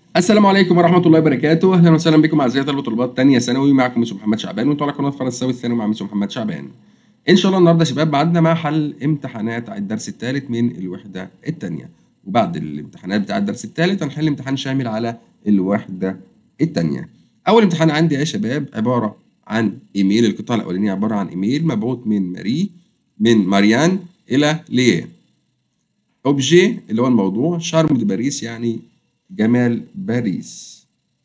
السلام عليكم ورحمة الله وبركاته، أهلا وسهلا بكم أعزائي طلبة وطلاب تانية ثانوي معكم مستر محمد شعبان وأنتوا على قناة فرنساوي الثانوي مع مستر محمد شعبان. إن شاء الله النهارده يا شباب بعدنا مع حل امتحانات الدرس الثالث من الوحدة الثانية، وبعد الامتحانات بتاع الدرس الثالث هنحل امتحان شامل على الوحدة الثانية. أول امتحان عندي يا شباب عبارة عن إيميل القطعة الأولانية عبارة عن إيميل مبعوث من ماري من ماريان إلى ليا. أوبجي اللي هو الموضوع شارم دي باريس يعني جمال باريس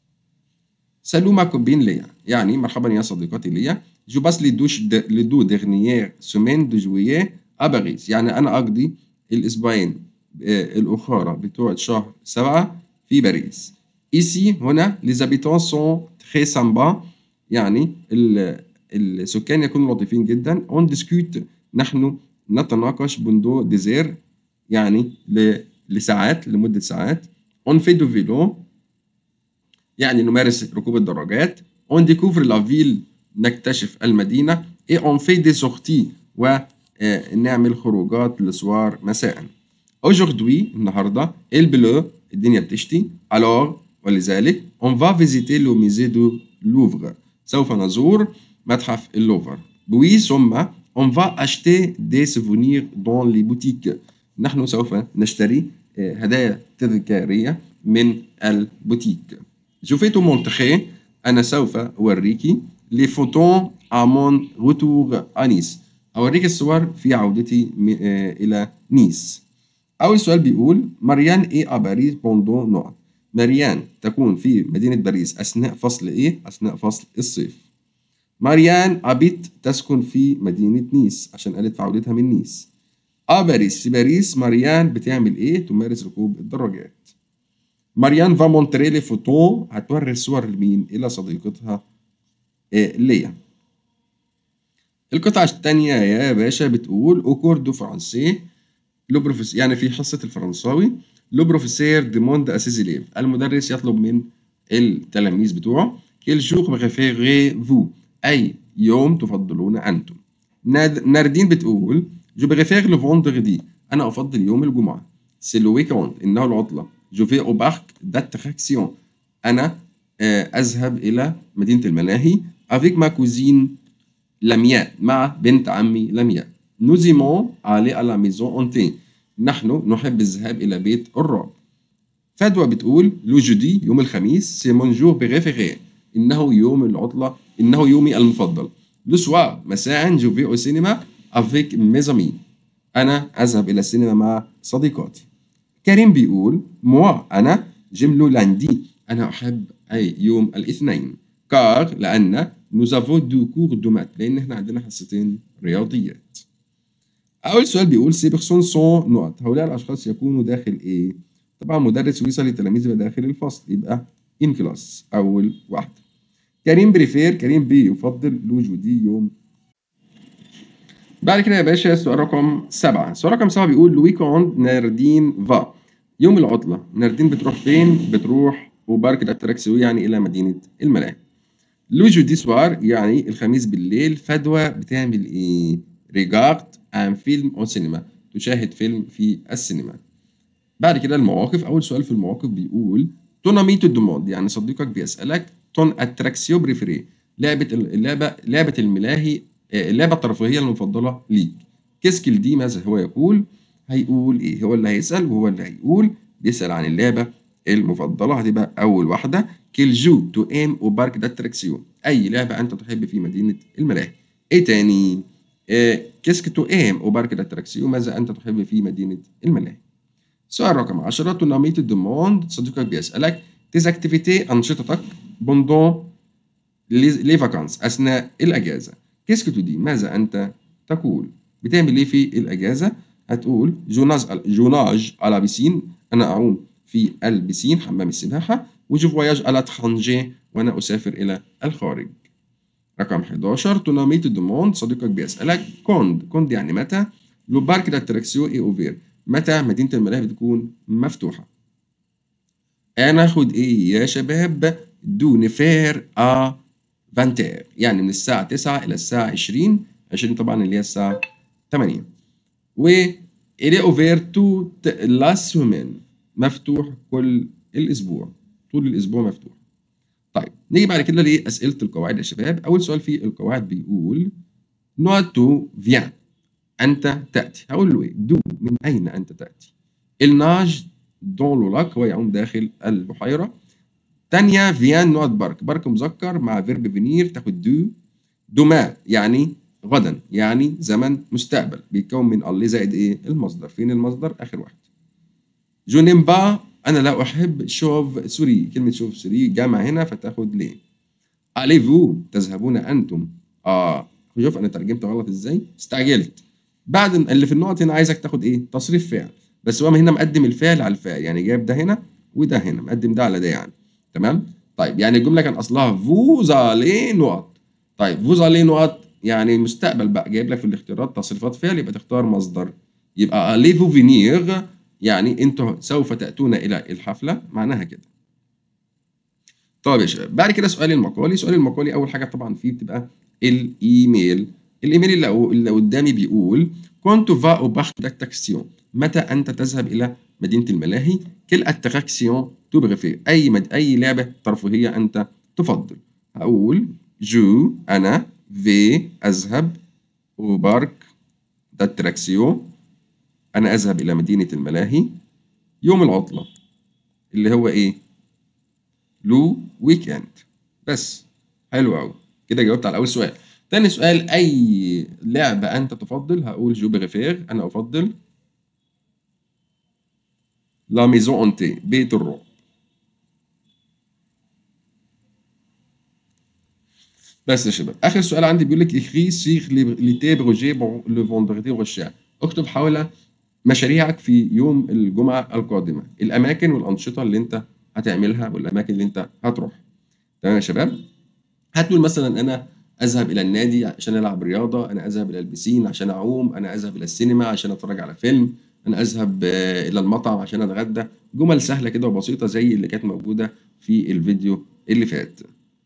سالو ما كوبين ليا يعني مرحبا يا صديقتي ليا جو باس لي دوش لي دو ديرنيير سومين دو جويي ا باريس يعني انا اقضي الاسبوعين الاخرى بتوع شهر سبعة في باريس ici هنا les habitants sont très sympas يعني السكان يكونوا لطيفين جدا on discute نحن نتناقش بندو ديزير يعني لساعات لمدة ساعات on fait du vélo يعني نمارس ركوب الدراجات on découvre la ville نكتشف المدينة et on fait des sorties ونعمل خروجات لسوار مساء aujourd'hui النهاردة البلو الدنيا بتشتي alors ولذلك on va visiter le musée de Louvre سوف نزور متحف اللوفر puis ثم on va acheter des souvenirs dans les boutiques نحن سوف نشتري هدايا تذكارية من البوتيك جوفيتو مونتخي أنا سوف أوريكي لي فوتون أمون روتور أنيس أوريك الصور في عودتي إلى نيس أول سؤال بيقول ماريان إي أ باريس بوندون نوع ماريان تكون في مدينة باريس أثناء فصل إيه؟ أثناء فصل الصيف ماريان أبيت تسكن في مدينة نيس عشان قالت في عودتها من نيس اه باريس في باريس ماريان بتعمل ايه؟ تمارس ركوب الدراجات. ماريان فا مونتري لي فوتون هتوري الصور لمين؟ الى صديقتها إيه ليا. القطعة الثانية يا باشا بتقول او كور دو فرانسي لو بروفيس يعني في حصة الفرنساوي لو بروفيسير ديموند اسيزيليف المدرس يطلب من التلاميذ بتوعه كيل جور بريفيري فو أي يوم تفضلون أنتم. ناردين بتقول جو بريفير لو فوندردي انا افضل يوم الجمعه سي لو ويكوند انه العطله جو في او بارك داتراكسيون انا اذهب الى مدينه الملاهي افيك ما كوزين لمياء مع بنت عمي لمياء نوزيمون علي على ميزون اونتي نحن نحب الذهاب الى بيت الرعب فدوى بتقول لو جودي يوم الخميس سي مون جور بريفيري انه يوم العطله انه يومي المفضل لو سوار مساء جو في او سينما افيك ميزامي انا اذهب الى السينما مع صديقاتي كريم بيقول موا انا جيم لاندي انا احب اي يوم الاثنين كار لان نوزافو دو كور دو مات لان احنا عندنا حصتين رياضيات اول سؤال بيقول سي بيرسون سون نوت هؤلاء الاشخاص يكونوا داخل ايه طبعا مدرس ويصل للتلاميذ يبقى داخل الفصل يبقى ان كلاس اول واحده كريم بريفير كريم بي يفضل لوجودي يوم بعد كده يا باشا السؤال رقم سبعة السؤال رقم سبعة بيقول الويكوند ناردين فا يوم العطلة ناردين بتروح فين؟ بتروح وبارك الاتراكسيو يعني إلى مدينة الملاهي لو جودي سوار يعني الخميس بالليل فدوى بتعمل إيه؟ ريجارد أن فيلم أو سينما تشاهد فيلم في السينما بعد كده المواقف أول سؤال في المواقف بيقول توناميتو دوموند يعني صديقك بيسألك تون اتراكسيو بريفري لعبة اللعبة لعبة الملاهي اللعبة الترفيهية المفضلة ليك كيسكيل دي ماذا هو يقول هيقول ايه هو اللي هيسأل وهو اللي هيقول بيسأل عن اللعبة المفضلة هتبقى أول واحدة كيل جو تو ام او بارك داتراكسيون أي لعبة أنت تحب في مدينة الملاهي ايه تاني إيه كيسك تو ام او بارك داتراكسيون ماذا أنت تحب في مدينة الملاهي سؤال رقم 10 توناميت دوموند صديقك بيسألك تيز اكتيفيتي أنشطتك بوندون لي فاكانس أثناء الأجازة كيسك تو دي ماذا أنت تقول بتعمل إيه في الأجازة هتقول جوناج جوناج على بيسين أنا أعوم في البسين حمام السباحة وجو فواياج على ترانجي وأنا أسافر إلى الخارج رقم 11 توناميت دوموند صديقك بيسألك كوند كوند يعني متى لو بارك داتراكسيو اي اوفير متى مدينة الملاهي بتكون مفتوحة هناخد ايه يا شباب دو نفير ا فانتير يعني من الساعة 9 إلى الساعة 20 20 طبعا اللي هي الساعة 8 و إلي أوفير توت لا سومين مفتوح كل الأسبوع طول الاسبوع مفتوح طيب نيجي بعد كده لاسئله القواعد يا شباب اول سؤال في القواعد بيقول نوتو فيان انت تاتي هقول له ايه دو من اين انت تاتي الناج دون لو لاك هو يعوم داخل البحيره تانية فيان نوت بارك بارك مذكر مع فيرب فينير تاخد دو دوما يعني غدا يعني زمن مستقبل بيتكون من الله زائد ايه المصدر فين المصدر اخر واحد جو نيم با انا لا احب شوف سوري كلمه شوف سوري جامع هنا فتاخد ليه اليفو تذهبون انتم اه شوف انا ترجمت غلط ازاي استعجلت بعد اللي في النقط هنا عايزك تاخد ايه تصريف فعل بس هو هنا مقدم الفعل على الفعل يعني جايب ده هنا وده هنا مقدم ده على ده يعني تمام طيب يعني الجمله كان اصلها فوزالي نقط طيب فوزالي نقط يعني مستقبل بقى جايب لك في الاختيارات تصريفات فعل يبقى تختار مصدر يبقى اليفو فينيغ يعني انتم سوف تاتون الى الحفله معناها كده طيب يا شباب بعد كده سؤال المقالي سؤال المقالي اول حاجه طبعا فيه بتبقى الايميل الايميل اللي, اللي قدامي بيقول كنت فا او باخ داكتاكسيون متى انت تذهب الى مدينه الملاهي كل اتراكسيون تبغي اي مد... اي لعبه ترفيهيه انت تفضل هقول جو انا في اذهب او بارك داتراكسيون انا اذهب الى مدينه الملاهي يوم العطله اللي هو ايه لو ويكند بس حلو قوي كده جاوبت على اول سؤال تاني سؤال اي لعبه انت تفضل هقول جو بريفير انا افضل لا ميزون اونتي بيت الرعب بس يا شباب اخر سؤال عندي بيقول لك اخري سيغ لي تي بروجي لو فوندردي بروشان اكتب حول مشاريعك في يوم الجمعه القادمه الاماكن والانشطه اللي انت هتعملها والاماكن اللي انت هتروح تمام يا شباب هتقول مثلا انا اذهب الى النادي عشان العب رياضه انا اذهب الى البسين عشان اعوم انا اذهب الى السينما عشان اتفرج على فيلم انا اذهب الى المطعم عشان اتغدى جمل سهله كده وبسيطه زي اللي كانت موجوده في الفيديو اللي فات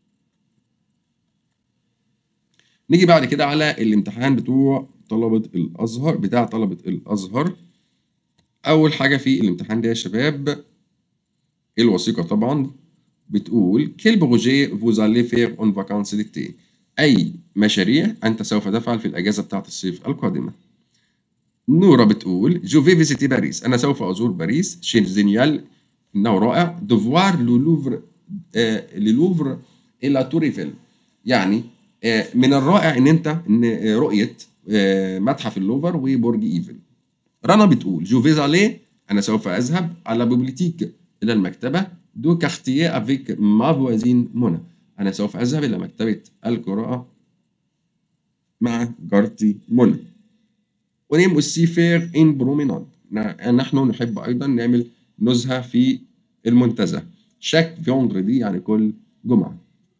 نيجي بعد كده على الامتحان بتوع طلبة الأزهر بتاع طلبة الأزهر أول حاجة في الامتحان ده يا شباب الوثيقة طبعا بتقول كيل بروجي فوز allez faire en vacances d'été أي مشاريع أنت سوف تفعل في الأجازة بتاعة الصيف القادمة نورا بتقول جو في فيزيتي باريس أنا سوف أزور باريس شيء جينيال إنه رائع دفوار لو لوفر آه للوفر إلى تور إيفل يعني آه من الرائع إن أنت إن رؤية آه متحف اللوفر وبرج إيفل رنا بتقول جو فيز عليه أنا سوف أذهب على بيبليتيك إلى المكتبة دو كارتيه افيك ما فوازين منى أنا سوف أذهب إلى مكتبة القراءة مع جارتي منى ونيم aussi faire une promenade نحن نحب أيضا نعمل نزهة في المنتزه شاك فيوندردي يعني كل جمعة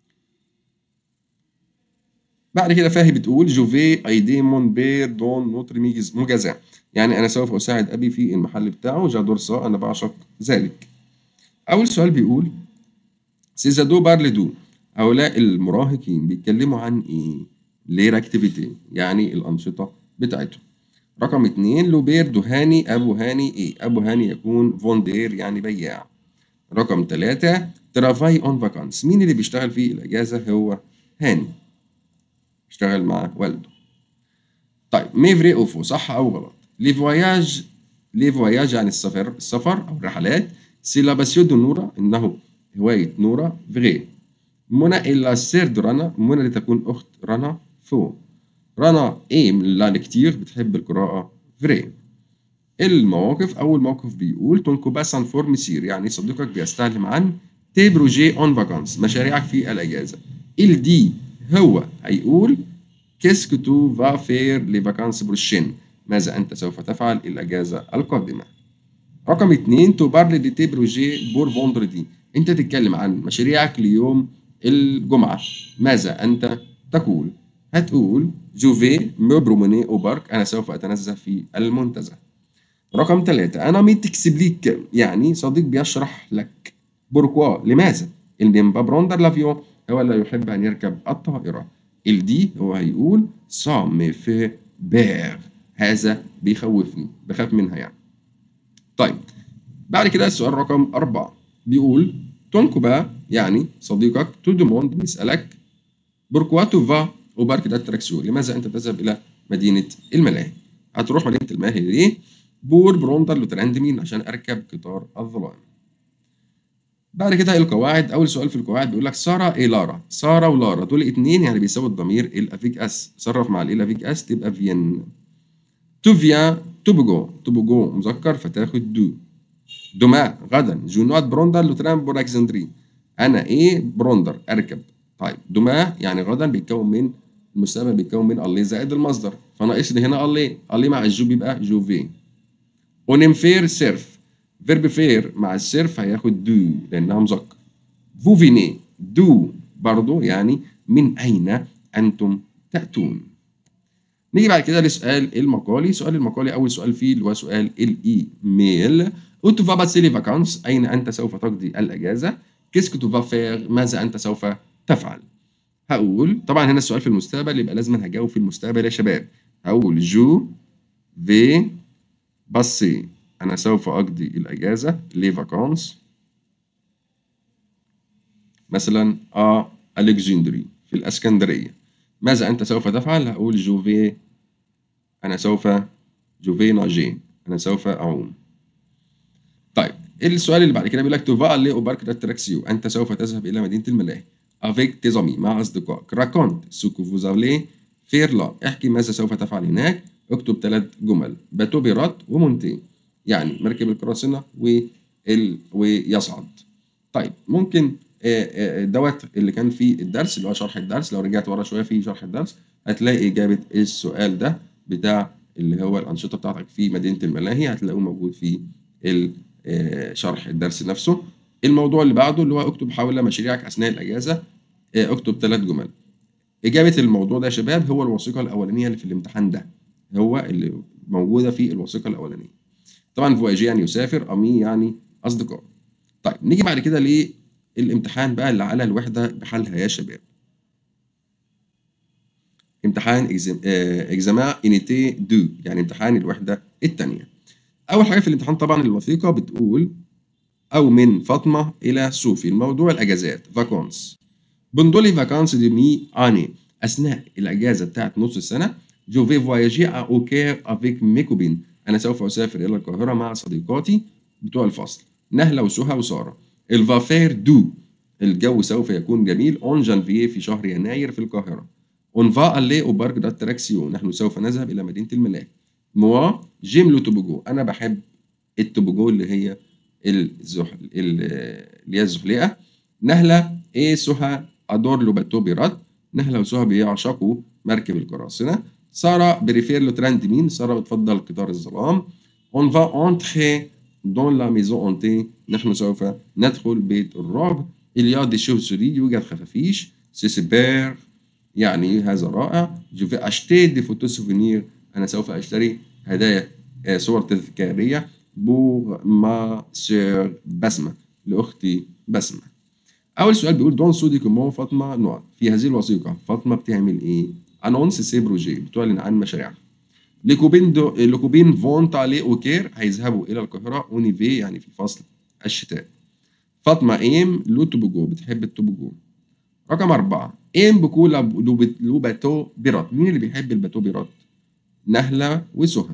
بعد كده فاهي بتقول جوفي ايدي مون بير دون نوتر مجازا يعني انا سوف اساعد ابي في المحل بتاعه جادور سا انا بعشق ذلك اول سؤال بيقول سيزادو بارلدو هؤلاء المراهقين بيتكلموا عن ايه لير اكتيفيتي يعني الانشطه بتاعتهم رقم اتنين لوبير دهاني ابو هاني ايه ابو هاني يكون فوندير يعني بياع رقم ثلاثة ترافاي اون فاكانس مين اللي بيشتغل في الاجازه هو هاني بيشتغل مع والده طيب ميفري اوفو صح او غلط لي فواياج لي فواياج يعني السفر السفر او الرحلات سي لا باسيو دو نورا انه هوايه نورا فغي منى الا سير دو رنا منى لتكون اخت رنا فو رنا ايه لا كتير بتحب القراءه فري المواقف اول موقف بيقول تونكو باسان فور مسير يعني صديقك بيستعلم عن تي بروجي اون فاكانس مشاريعك في الاجازه il دي هو هيقول كيسكو تو فا فير لي فاكانس بروشين ماذا انت سوف تفعل الاجازه القادمه رقم اتنين تو بارلي دي تي بروجي بور فوندردي انت تتكلم عن مشاريعك ليوم الجمعه ماذا انت تقول هتقول جوفي مو بروموني او بارك انا سوف اتنزه في المنتزه رقم ثلاثة أنا ميت تكسبليك يعني صديق بيشرح لك بوركوا لماذا النيمبا بروندر لافيون هو لا يحب أن يركب الطائرة الدي هو هيقول سا مي في بير هذا بيخوفني بخاف منها يعني طيب بعد كده السؤال رقم أربعة بيقول ton copain يعني صديقك تو demande بيسألك pourquoi tu vas au parc d'attraction لماذا أنت تذهب إلى مدينة الملاهي هتروح مدينة الملاهي ليه بور بروندر لوتراند مين عشان أركب قطار الظلام بعد كده القواعد أول سؤال في القواعد بيقول لك سارة إيه لارا سارة ولارا دول اتنين يعني بيساوي الضمير الأفيك أس صرف مع الأفيك أس تبقى فين تو فيان توبوجو توبوجو مذكر فتاخد دو دوما غدا جو نوت بروندر لوتران بور اكسندري انا ايه بروندر اركب طيب دوما يعني غدا بيتكون من المستقبل بيتكون من الله زائد المصدر فناقص لي هنا الله الله مع الجو بيبقى جوفي ونمفير سيرف فيرب فير مع السيرف هياخد دو لانها مذكر فو فيني دو برضو يعني من اين انتم تاتون نيجي بعد كده لسؤال المقالي سؤال المقالي اول سؤال فيه اللي هو سؤال الايميل اوتو فا باسي لي فاكانس اين انت سوف تقضي الاجازه كيسكو تو فا فير ماذا انت سوف تفعل هقول طبعا هنا السؤال في المستقبل يبقى لازم هجاوب في المستقبل يا شباب هقول جو في باسي انا سوف اقضي الاجازه لي فاكانس مثلا ا الكسندري في الاسكندريه ماذا أنت سوف تفعل؟ هقول جوفي أنا سوف جوفي ناجي أنا سوف أعوم. طيب السؤال اللي بعد كده بيقول لك توفا لي او بارك داتراكسيو أنت سوف تذهب إلى مدينة الملاهي. افيك تيزامي مع أصدقائك. راكونت سوكو فوز افلي فير لا احكي ماذا سوف تفعل هناك. اكتب ثلاث جمل باتو بيرات ومونتي يعني مركب القراصنة وال... ويصعد. طيب ممكن دوت اللي كان في الدرس اللي هو شرح الدرس لو رجعت ورا شويه في شرح الدرس هتلاقي اجابه السؤال ده بتاع اللي هو الانشطه بتاعتك في مدينه الملاهي هتلاقوه موجود في شرح الدرس نفسه الموضوع اللي بعده اللي هو اكتب حول مشاريعك اثناء الاجازه اكتب ثلاث جمل اجابه الموضوع ده يا شباب هو الوثيقه الاولانيه اللي في الامتحان ده هو اللي موجوده في الوثيقه الاولانيه طبعا فواجي يعني يسافر امي يعني اصدقاء طيب نيجي بعد كده ليه الامتحان بقى اللي على الوحدة بحالها يا شباب امتحان اكزاما انيتي دو يعني امتحان الوحدة الثانية أول حاجة في الامتحان طبعا الوثيقة بتقول أو من فاطمة إلى صوفي الموضوع الأجازات فاكونس بندولي فاكانس دي مي أني أثناء الأجازة بتاعت نص السنة جو في فواياجي أو كير أفيك ميكوبين أنا سوف أسافر إلى القاهرة مع صديقاتي بتوع الفصل نهلة وسهى وسارة الفافير دو الجو سوف يكون جميل اون جانفييه في شهر يناير في القاهرة اون فا الي او بارك داتراكسيون نحن سوف نذهب إلى مدينة الملاهي موا جيم لو توبوجو أنا بحب التوبوجو اللي هي الزح اللي هي الزحليقة نهلة ايه سهى أدور لو باتو بيرات نهلة وسهى بيعشقوا مركب القراصنة سارة بريفير لو تراند مين سارة بتفضل قطار الظلام اون فا انتخي دون لا ميزون انتي نحن سوف ندخل بيت الرعب اليا دي شوفسوري يوجد خفافيش سي سوبر يعني هذا رائع جو في اشتي دي فوتو سوفينير انا سوف اشتري هدايا صور تذكاريه بور ما سير بسمه لاختي بسمه اول سؤال بيقول دون سودي كومون فاطمه نوع في هذه الوثيقه فاطمه بتعمل ايه انونس سي بروجي بتعلن عن مشاريعها لكوبين دو لكوبين فون تالي اوكير هيذهبوا الى القاهره اونيفي يعني في فصل الشتاء فاطمه ايم لو توبوجو بتحب التوبوجو رقم أربعة ايم بكو لو باتو بيرات مين اللي بيحب الباتو بيرات نهلة وسهى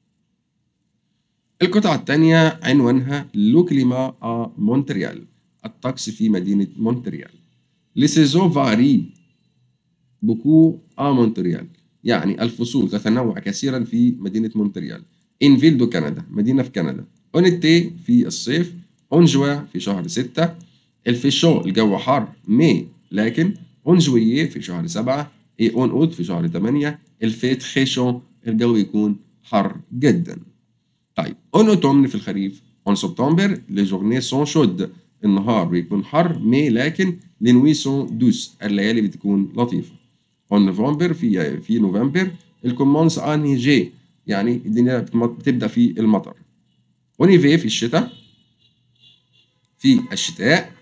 القطعة الثانية عنوانها لو كليما ا مونتريال الطقس في مدينة مونتريال لسيزون فاري بكو ا مونتريال يعني الفصول تتنوع كثيرا في مدينة مونتريال إن فيل دو كندا مدينة في كندا اونيتي في الصيف اونجوا في شهر ستة الفيشو الجو حار مي لكن اونجويي في شهر سبعة اي اون اوت في شهر ثمانية الفيت خيشو الجو يكون حر جدا طيب اون اوتومن في الخريف اون سبتمبر لي جورني سون شود النهار بيكون حر مي لكن لنوي سون دوس الليالي بتكون لطيفة اون نوفمبر في في نوفمبر الكومونس ان جي يعني الدنيا بتبدا في المطر اونيفي في الشتاء في الشتاء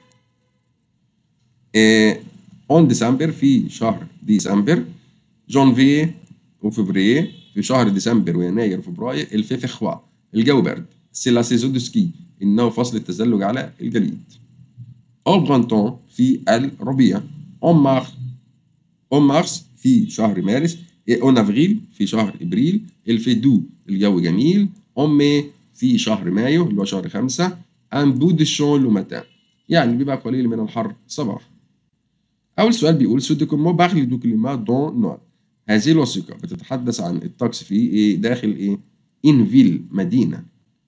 اون ديسمبر في شهر ديسمبر جانفي وفبراير في شهر ديسمبر ويناير وفبراير الفي خوا الجو برد سي لا سيزون دو سكي انه فصل التزلج على الجليد au printemps في الربيع en mars en mars في شهر مارس et en avril في شهر ابريل il fait doux الجو جميل en mai في شهر مايو اللي هو شهر خمسة un bout de chaud le matin يعني بيبقى قليل من الحر صباح أول سؤال بيقول سو دوكومون بارلي دو كليما دون نوار هذه الوثيقة بتتحدث عن الطقس في إيه داخل إيه إن فيل مدينة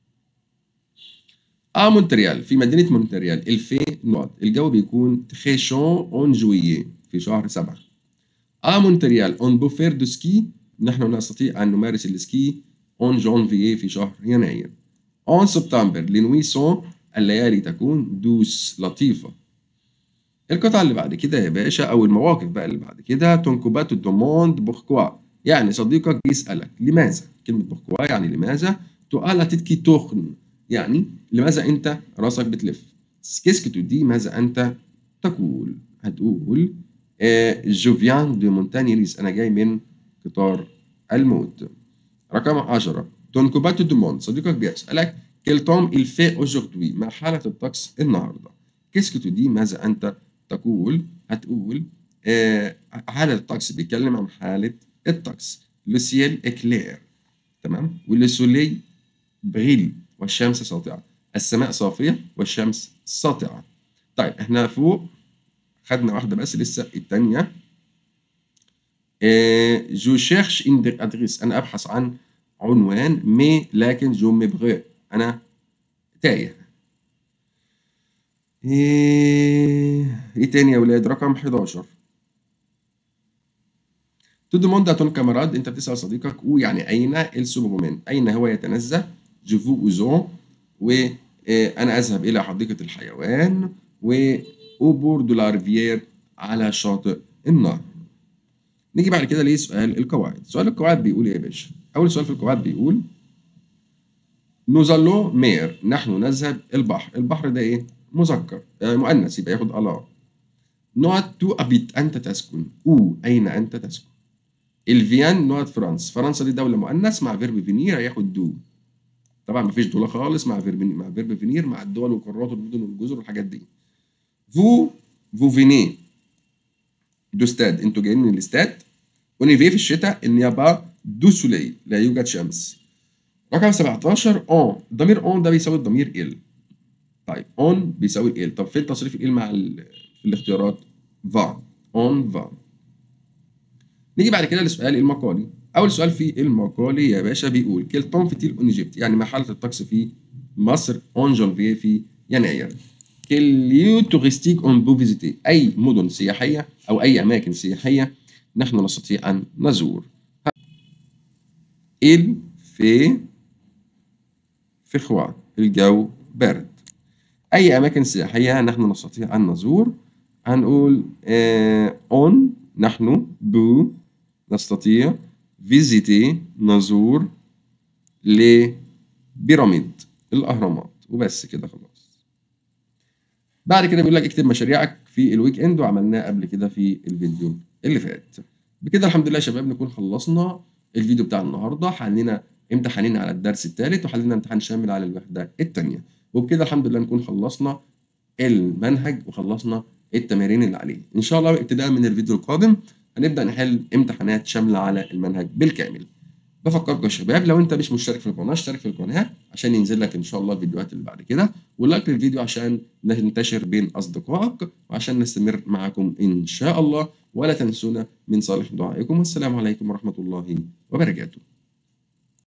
اه مونتريال في مدينة مونتريال الفي نوار الجو بيكون تخي شون اون جويي في شهر سبعة اه مونتريال اون بو فير دو سكي نحن نستطيع أن نمارس السكي اون جانفيي في شهر يناير اون سبتمبر لنوي سون الليالي تكون دوس لطيفة القطعة اللي بعد كده يا باشا أو المواقف بقى اللي بعد كده تنكوبات الدوموند بوركوا يعني صديقك بيسألك لماذا كلمة بوركوا يعني لماذا تقال تتكي تخن يعني لماذا أنت راسك بتلف سكيسك دي ماذا أنت تقول هتقول جو فيان دو مونتاني ليس أنا جاي من قطار الموت رقم 10 تنكوبات الدوموند صديقك بيسألك كيل توم il fait aujourd'hui ما حالة الطقس النهاردة كيسك دي ماذا أنت تقول هتقول آه حالة الطقس بيتكلم عن حالة الطقس لو سيل اكلير تمام ولو سولي بريل والشمس ساطعة السماء صافية والشمس ساطعة طيب احنا فوق خدنا واحدة بس لسه التانية آه جو شيرش ان ادريس انا ابحث عن عنوان مي لكن جو مبغي انا تايه ايه ايه تاني يا ولاد رقم 11 تو دوموند اتون كاماراد انت بتسال صديقك ويعني اين السوبرمان اين هو يتنزه جو فو اوزون وانا اذهب الى حديقه الحيوان و اوبور دو لارفيير على شاطئ النهر نيجي بعد كده لسؤال القواعد سؤال القواعد بيقول ايه يا باشا اول سؤال في القواعد بيقول نوزالو مير نحن نذهب البحر البحر ده ايه مذكر آه مؤنث يبقى ياخد الا نوت تو ابيت انت تسكن او اين انت تسكن الفيان نوت فرانس فرنسا دي دوله مؤنث مع فيرب فينير هياخد دو طبعا مفيش دوله خالص مع فيرب مع فيرب فينير مع الدول والقارات والمدن والجزر والحاجات دي فو فو فيني دو ستاد انتوا جايين من الاستاد اونيفي في الشتاء النيابا دو سولي لا يوجد شمس رقم 17 اون ضمير اون ده بيساوي الضمير ال طيب اون بيساوي ال طب فين تصريف ال مع ال في الاختيارات فا اون فا نيجي بعد كده لسؤال المقالي اول سؤال في المقالي يا باشا بيقول كيل طون في تيل اون ايجيبت يعني ما حاله الطقس في مصر اون جانفي في يناير كيل ليو توريستيك اون بو فيزيتي اي مدن سياحيه او اي اماكن سياحيه نحن نستطيع ان نزور il في في خوا الجو بارد أي أماكن سياحية نحن نستطيع أن نزور هنقول اون نحن بو نستطيع فيزيتي نزور لبيراميد الأهرامات وبس كده خلاص بعد كده بيقول لك اكتب مشاريعك في الويك اند وعملناه قبل كده في الفيديو اللي فات بكده الحمد لله يا شباب نكون خلصنا الفيديو بتاع النهارده حلينا امتحانين على الدرس الثالث وحلينا امتحان شامل على الوحده الثانيه وبكده الحمد لله نكون خلصنا المنهج وخلصنا التمارين اللي عليه ان شاء الله ابتداء من الفيديو القادم هنبدا نحل امتحانات شامله على المنهج بالكامل بفكركم يا شباب لو انت مش مشترك في القناه اشترك في القناه عشان ينزل لك ان شاء الله الفيديوهات اللي بعد كده ولايك للفيديو عشان ننتشر بين اصدقائك وعشان نستمر معكم ان شاء الله ولا تنسونا من صالح دعائكم والسلام عليكم ورحمه الله وبركاته